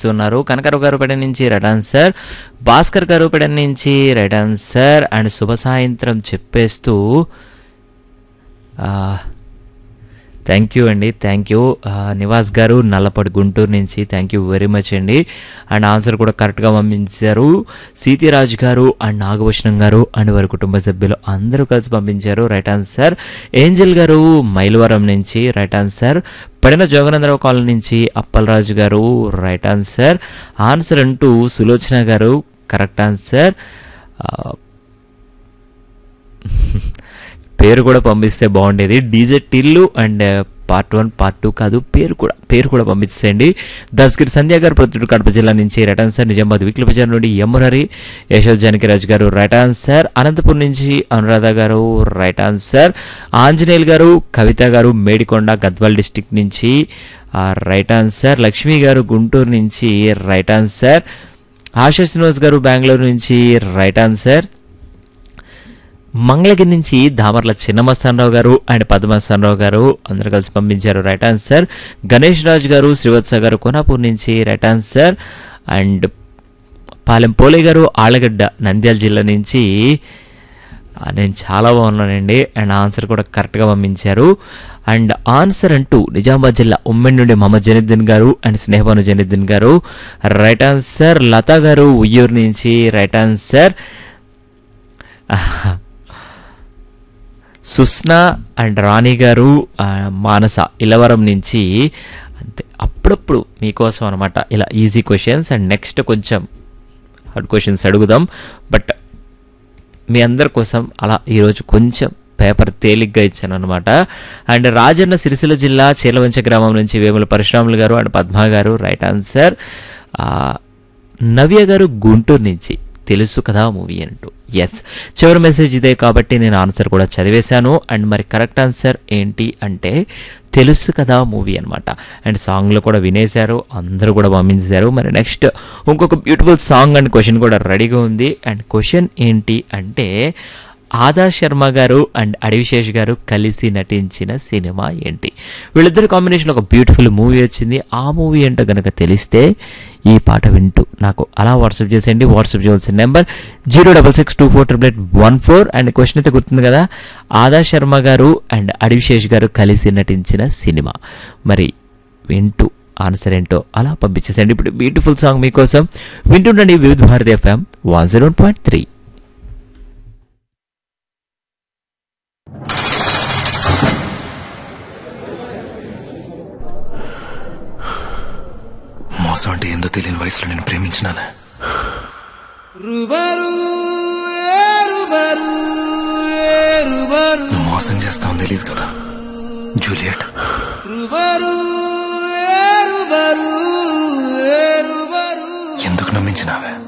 పంపిస్తున్నారు కనకరావు గారు పెడ నుంచి రైట్ ఆన్సర్ భాస్కర్ గారు పెడ నుంచి రైట్ ఆన్సర్ అండ్ శుభ సాయంత్రం చెప్పేస్తూ థ్యాంక్ యూ అండి థ్యాంక్ యూ నివాస్ గారు నల్లపడి గుంటూరు నుంచి థ్యాంక్ యూ వెరీ మచ్ అండి అండ్ ఆన్సర్ కూడా కరెక్ట్గా పంపించారు సీతిరాజ్ గారు అండ్ నాగభూషణం గారు అండ్ వారి కుటుంబ సభ్యులు అందరూ కలిసి పంపించారు రైట్ ఆన్సర్ ఏంజల్ గారు మైలవరం నుంచి రైట్ ఆన్సర్ పడిన జోగనందరావు కాలనీ నుంచి అప్పలరాజు గారు రైట్ ఆన్సర్ ఆన్సర్ అంటూ సులోచన గారు కరెక్ట్ ఆన్సర్ పేరు కూడా పంపిస్తే బాగుండేది DJ Tillu and part one part two కాదు పేరు కూడా పేరు కూడా పంపించండి దస్గిరి సంధ్య గారు ప్రొద్దుటూరు కడప జిల్లా నుంచి రైట్ ఆన్సర్ నిజామాబాద్ వీక్ల బజార్ నుండి ఎమ్మరరి యశోద్ జానకిరాజు గారు రైట్ ఆన్సర్ అనంతపురం నుంచి అనురాధ గారు రైట్ ఆన్సర్ ఆంజనేయులు గారు కవిత గారు మేడికొండ గద్వాల్ డిస్టిక్ నుంచి రైట్ ఆన్సర్ లక్ష్మి గారు గుంటూరు నుంచి రైట్ ఆన్సర్ ఆశా శ్రీనివాస్ గారు బెంగళూరు నుంచి రైట్ ఆన్సర్ మంగళగిరి నుంచి దామర్ల చిన్నమస్తానరావు గారు అండ్ పద్మస్తానరావు గారు అందరూ కలిసి పంపించారు రైట్ ఆన్సర్ గణేష్ రాజు గారు శ్రీవత్స గారు కోనాపూర్ నుంచి రైట్ ఆన్సర్ అండ్ పాలెం పోలే గారు ఆళ్ళగడ్డ నంద్యాల జిల్లా నుంచి నేను చాలా బాగున్నానండి అండ్ ఆన్సర్ కూడా కరెక్ట్గా పంపించారు అండ్ ఆన్సర్ అంటూ నిజామాబాద్ జిల్లా ఉమ్మెన్ నుండి మహమ్మద్ జనుద్దీన్ గారు అండ్ స్నేహబాను జనుద్దీన్ గారు రైట్ ఆన్సర్ లతా గారు ఉయ్యూరు నుంచి right answer Susna and Rani గారు మానస ఇలవరం నుంచి అంతే అప్పుడప్పుడు మీకోసం అనమాట ఇలా ఈజీ క్వశ్చన్స్ అండ్ నెక్స్ట్ కొంచెం హార్డ్ క్వశ్చన్స్ అడుగుదాం బట్ మీ అందరి కోసం అలా ఈరోజు కొంచెం పేపర్ తేలిగ్గా ఇచ్చాను అనమాట అండ్ రాజన్న సిరిసిల్ల జిల్లా చీలవంచ గ్రామం నుంచి వేముల పరశురాములు గారు అండ్ పద్మ గారు రైట్ ఆన్సర్ నవ్య గారు గుంటూరు నుంచి తెలుసు కదా మూవీ అంటూ ఎస్ చివరి మెసేజ్ ఇదే కాబట్టి నేను ఆన్సర్ కూడా చదివేశాను అండ్ మరి కరెక్ట్ ఆన్సర్ ఏంటి అంటే తెలుసు కదా మూవీ అనమాట అండ్ సాంగ్లో కూడా వినేశారు అందరూ కూడా పంపించారు మరి నెక్స్ట్ ఇంకొక బ్యూటిఫుల్ సాంగ్ అండ్ క్వశ్చన్ కూడా రెడీగా ఉంది అండ్ క్వశ్చన్ ఏంటి అంటే ఆదా శర్మ గారు అండ్ అడివిశేష్ గారు కలిసి నటించిన సినిమా ఏంటి వీళ్ళిద్దరి కాంబినేషన్ ఒక బ్యూటిఫుల్ మూవీ వచ్చింది ఆ మూవీ ఏంటో కనుక తెలిస్తే ఈ పాట వింటూ నాకు అలా వాట్సాప్ చేసేయండి వాట్సాప్ చేయాల్సిన number zero double six two four triple eight one four and question అయితే గుర్తుంది కదా ఆదా శర్మ గారు అండ్ అడివిశేష్ గారు కలిసి నటించిన సినిమా మరి వింటూ ఆన్సర్ ఏంటో అలా పంపించేసేయండి ఇప్పుడు బ్యూటిఫుల్ సాంగ్ మీకోసం వింటుండండి Vividh Bharati FM one zero point three మోసం అంటే ఏందో తెలియని వయసులో నేను ప్రేమించినాను నువ్వు మోసం చేస్తావు తెలియదు కదా జూలియట్ ఎందుకు నమ్మించినావే